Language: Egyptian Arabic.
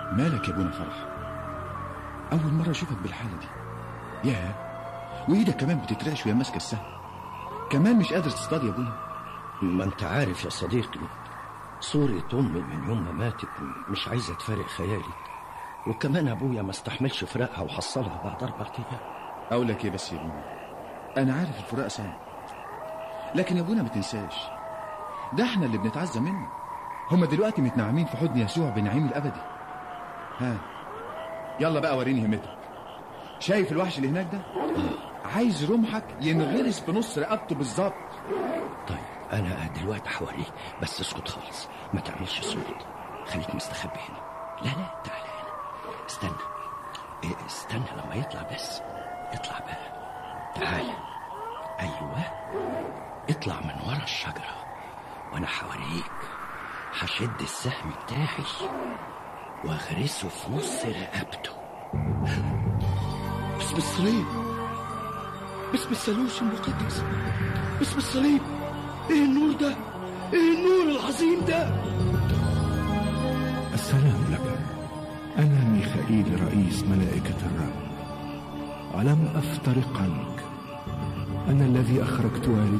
مالك يا ابونا فرح اول مره اشوفك بالحاله دي ياه وايدك كمان بتترعش وهي ماسكه السهم كمان مش قادر تصطاد يا ابونا ما انت عارف يا صديقي صورة أمي من يوم ما ماتت مش عايزة تفارق خيالي وكمان أبويا ما استحملش فراقها وحصلها بعد أربع أيام اقول لك ايه بس يا ابونا انا عارف الفراق صعب لكن يا ابونا ما تنساش ده احنا اللي بنتعزى منه هما دلوقتي متنعمين في حضن يسوع بنعيم الابدي ها يلا بقى وريني همتك شايف الوحش اللي هناك ده عايز رمحك ينغرس في نص رقبته بالظبط طيب أنا دلوقتي هوريك بس اسكت خالص ما تعملش صوت خليك مستخبي هنا لا لا تعالى هنا استنى إيه استنى لما يطلع بس اطلع بقى تعالى أيوة اطلع من ورا الشجرة وأنا هوريك هشد السهم بتاعي واغرسه في نص رقبته باسم الصليب باسم الثالوث المقدس باسم الصليب ايه النور ده ايه النور العظيم ده السلام لك أنا ميخائيل رئيس ملائكة الرب ولم أفترق عنك أنا الذي أخرجت والدك